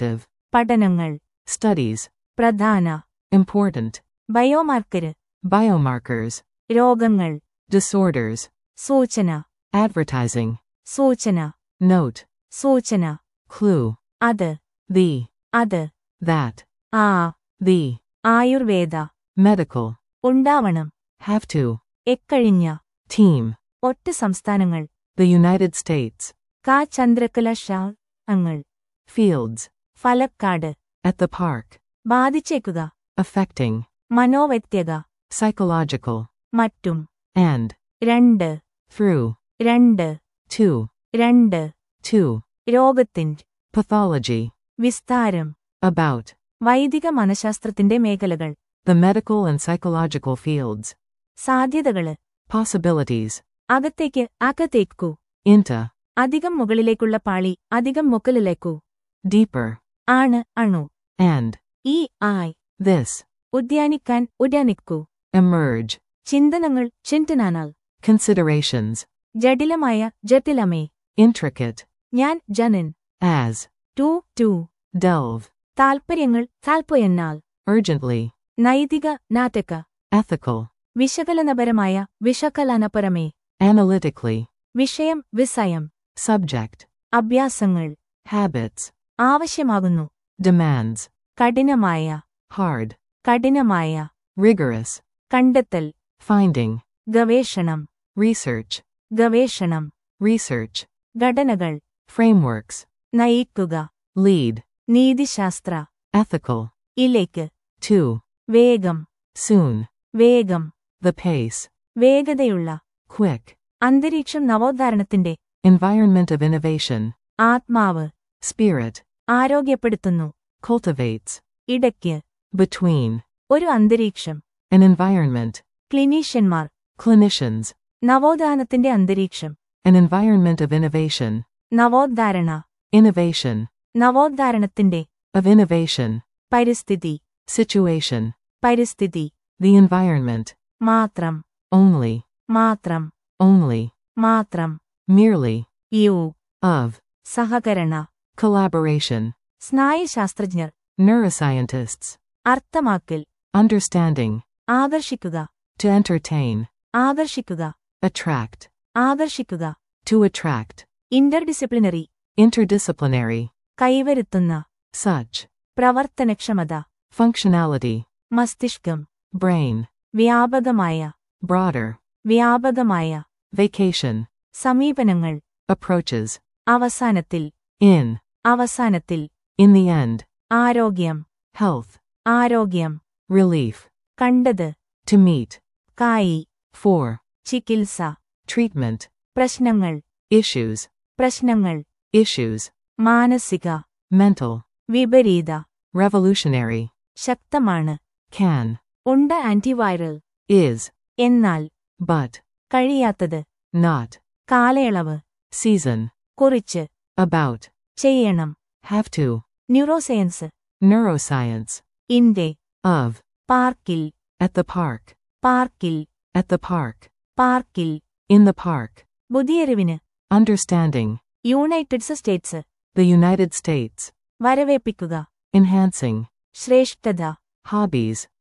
[SPEAKER 1] പഠനങ്ങൾ
[SPEAKER 2] studies,
[SPEAKER 1] പ്രധാന
[SPEAKER 2] important,
[SPEAKER 1] ബയോമാർക്കര്
[SPEAKER 2] biomarkers,
[SPEAKER 1] രോഗങ്ങൾ
[SPEAKER 2] disorders,
[SPEAKER 1] സൂചന
[SPEAKER 2] advertising,
[SPEAKER 1] സൂചന
[SPEAKER 2] note,
[SPEAKER 1] സൂചന
[SPEAKER 2] clue,
[SPEAKER 1] അത്
[SPEAKER 2] the,
[SPEAKER 1] അത്
[SPEAKER 2] that,
[SPEAKER 1] ആ
[SPEAKER 2] the,
[SPEAKER 1] ആയുർവേദ
[SPEAKER 2] medical,
[SPEAKER 1] ഉണ്ടാവണം
[SPEAKER 2] have to,
[SPEAKER 1] എക്കഴിഞ്ഞ
[SPEAKER 2] team,
[SPEAKER 1] ഒറ്റ സംസ്ഥാനങ്ങൾ
[SPEAKER 2] the United States,
[SPEAKER 1] കാ ചന്ദ്രകല Shah അങ്ങൾ
[SPEAKER 2] fields,
[SPEAKER 1] ഫലക്കാട്
[SPEAKER 2] at the park,
[SPEAKER 1] ബാധിച്ചേക്കുക
[SPEAKER 2] affecting,
[SPEAKER 1] മനോവ്യത്യക
[SPEAKER 2] psychological,
[SPEAKER 1] മറ്റും
[SPEAKER 2] and,
[SPEAKER 1] രണ്ട്
[SPEAKER 2] through,
[SPEAKER 1] രണ്ട്
[SPEAKER 2] to,
[SPEAKER 1] രണ്ട്
[SPEAKER 2] to,
[SPEAKER 1] രോഗത്തിൻ
[SPEAKER 2] pathology,
[SPEAKER 1] വിസ്താരം
[SPEAKER 2] about,
[SPEAKER 1] വൈദിക മനഃശാസ്ത്രത്തിന്റെ മേഖലകൾ
[SPEAKER 2] the medical and psychological fields,
[SPEAKER 1] സാധ്യതകള്
[SPEAKER 2] possibilities,
[SPEAKER 1] അകത്തേക്ക് അകത്തേക്കു
[SPEAKER 2] into,
[SPEAKER 1] അധികം മുകളിലേക്കുള്ള പാളി അധികം മുകളിലേക്കു
[SPEAKER 2] deeper,
[SPEAKER 1] ആണ് അണു
[SPEAKER 2] and,
[SPEAKER 1] ഈ ആയ്
[SPEAKER 2] this,
[SPEAKER 1] ഉദ്യാനിക്കാൻ ഉദ്യാനിക്കു
[SPEAKER 2] emerge,
[SPEAKER 1] ചിന്തനങ്ങൾ ചിന്തനാനാൽ
[SPEAKER 2] considerations,
[SPEAKER 1] ജടിലമായ ജട്ടിലമേ
[SPEAKER 2] intricate,
[SPEAKER 1] ഞാൻ ജനൻ
[SPEAKER 2] as,
[SPEAKER 1] ടു ടു
[SPEAKER 2] delve,
[SPEAKER 1] താൽപ്പര്യങ്ങൾ താൽപ്പയെന്നാൽ
[SPEAKER 2] urgently,
[SPEAKER 1] നൈതിക നാറ്റക
[SPEAKER 2] ethical,
[SPEAKER 1] വിശകലനപരമായ വിശകലനപരമേ
[SPEAKER 2] analytically,
[SPEAKER 1] വിഷയം വിസയം
[SPEAKER 2] subject,
[SPEAKER 1] അഭ്യാസങ്ങൾ
[SPEAKER 2] habits,
[SPEAKER 1] ആവശ്യമാകുന്നു
[SPEAKER 2] demands,
[SPEAKER 1] കഠിനമായ
[SPEAKER 2] hard,
[SPEAKER 1] കഠിനമായ
[SPEAKER 2] rigorous,
[SPEAKER 1] കണ്ടെത്തൽ
[SPEAKER 2] finding,
[SPEAKER 1] ഗവേഷണം
[SPEAKER 2] research,
[SPEAKER 1] ഗവേഷണം
[SPEAKER 2] research,
[SPEAKER 1] ഘടനകൾ
[SPEAKER 2] frameworks,
[SPEAKER 1] നയിക്കുക
[SPEAKER 2] lead,
[SPEAKER 1] നീതിശാസ്ത്ര
[SPEAKER 2] ethical,
[SPEAKER 1] ഇലേക്ക്
[SPEAKER 2] to,
[SPEAKER 1] വേഗം
[SPEAKER 2] soon,
[SPEAKER 1] വേഗം
[SPEAKER 2] the pace,
[SPEAKER 1] വേഗതയുള്ള
[SPEAKER 2] quick,
[SPEAKER 1] അന്തരീക്ഷം നവോദ്ധാരണത്തിന്റെ
[SPEAKER 2] environment of innovation,
[SPEAKER 1] ആത്മാവ്
[SPEAKER 2] spirit,
[SPEAKER 1] ആരോഗ്യപ്പെടുത്തുന്നു
[SPEAKER 2] cultivates,
[SPEAKER 1] ഇടയ്ക്ക്
[SPEAKER 2] between,
[SPEAKER 1] ഒരു അന്തരീക്ഷം
[SPEAKER 2] an environment,
[SPEAKER 1] ക്ലിനീഷ്യന്മാർ
[SPEAKER 2] clinicians,
[SPEAKER 1] നവോത്ഥാനത്തിന്റെ അന്തരീക്ഷം
[SPEAKER 2] an environment of innovation,
[SPEAKER 1] നവോദ്ധാരണ
[SPEAKER 2] innovation,
[SPEAKER 1] നവോദ്ധാരണത്തിന്റെ
[SPEAKER 2] of innovation,
[SPEAKER 1] പരിസ്ഥിതി
[SPEAKER 2] situation,
[SPEAKER 1] പരിസ്ഥിതി
[SPEAKER 2] the environment,
[SPEAKER 1] മാത്രം
[SPEAKER 2] only,
[SPEAKER 1] മാത്രം
[SPEAKER 2] only,
[SPEAKER 1] മാത്രം
[SPEAKER 2] merely,
[SPEAKER 1] യു
[SPEAKER 2] of,
[SPEAKER 1] സഹകരണ
[SPEAKER 2] collaboration,
[SPEAKER 1] സ്നായുശാസ്ത്രജ്ഞർ
[SPEAKER 2] neuroscientists,
[SPEAKER 1] അർത്ഥമാക്കൽ
[SPEAKER 2] understanding,
[SPEAKER 1] ആകർഷിക്കുക
[SPEAKER 2] to entertain,
[SPEAKER 1] ആകർഷിക്കുക
[SPEAKER 2] attract,
[SPEAKER 1] ആകർഷിക്കുക
[SPEAKER 2] to attract,
[SPEAKER 1] interdisciplinary
[SPEAKER 2] interdisciplinary,
[SPEAKER 1] കൈവരുത്തുന്ന
[SPEAKER 2] such,
[SPEAKER 1] പ്രവർത്തനക്ഷമത
[SPEAKER 2] functionality,
[SPEAKER 1] മസ്തിഷ്കം
[SPEAKER 2] brain,
[SPEAKER 1] വ്യാപകമായ
[SPEAKER 2] broader,
[SPEAKER 1] വ്യാപകമായ
[SPEAKER 2] vacation,
[SPEAKER 1] സമീപനങ്ങൾ
[SPEAKER 2] approaches,
[SPEAKER 1] അവസാനത്തിൽ
[SPEAKER 2] in,
[SPEAKER 1] അവസാനത്തിൽ
[SPEAKER 2] in the end,
[SPEAKER 1] ആരോഗ്യം
[SPEAKER 2] health,
[SPEAKER 1] ആരോഗ്യം
[SPEAKER 2] relief,
[SPEAKER 1] കണ്ടത്
[SPEAKER 2] to meet,
[SPEAKER 1] കായി
[SPEAKER 2] for,
[SPEAKER 1] ചികിത്സ
[SPEAKER 2] treatment,
[SPEAKER 1] പ്രശ്നങ്ങൾ
[SPEAKER 2] issues,
[SPEAKER 1] പ്രശ്നങ്ങൾ
[SPEAKER 2] issues,
[SPEAKER 1] മാനസിക
[SPEAKER 2] mental,
[SPEAKER 1] വിപരീത
[SPEAKER 2] revolutionary,
[SPEAKER 1] ശക്തമാണ്
[SPEAKER 2] can,
[SPEAKER 1] ഉണ്ട് ആന്റിവൈറൽ
[SPEAKER 2] is,
[SPEAKER 1] എന്നാൽ
[SPEAKER 2] but,
[SPEAKER 1] കഴിയാത്തത്
[SPEAKER 2] not,
[SPEAKER 1] കാലയളവ്
[SPEAKER 2] season,
[SPEAKER 1] കുറിച്ച്
[SPEAKER 2] about,
[SPEAKER 1] ചെയ്യണം
[SPEAKER 2] have to,
[SPEAKER 1] ന്യൂറോസയൻസ്
[SPEAKER 2] neuroscience,
[SPEAKER 1] ഇന്റെ
[SPEAKER 2] of,
[SPEAKER 1] പാർക്കിൽ
[SPEAKER 2] at the park,
[SPEAKER 1] പാർക്കിൽ
[SPEAKER 2] at the park,
[SPEAKER 1] പാർക്കിൽ
[SPEAKER 2] in the park,
[SPEAKER 1] ബുദ്ധിയറിവിന്
[SPEAKER 2] understanding,
[SPEAKER 1] United States
[SPEAKER 2] the United States,
[SPEAKER 1] വരവേപ്പിക്കുക
[SPEAKER 2] enhancing,
[SPEAKER 1] ശ്രേഷ്ഠത
[SPEAKER 2] hobbies,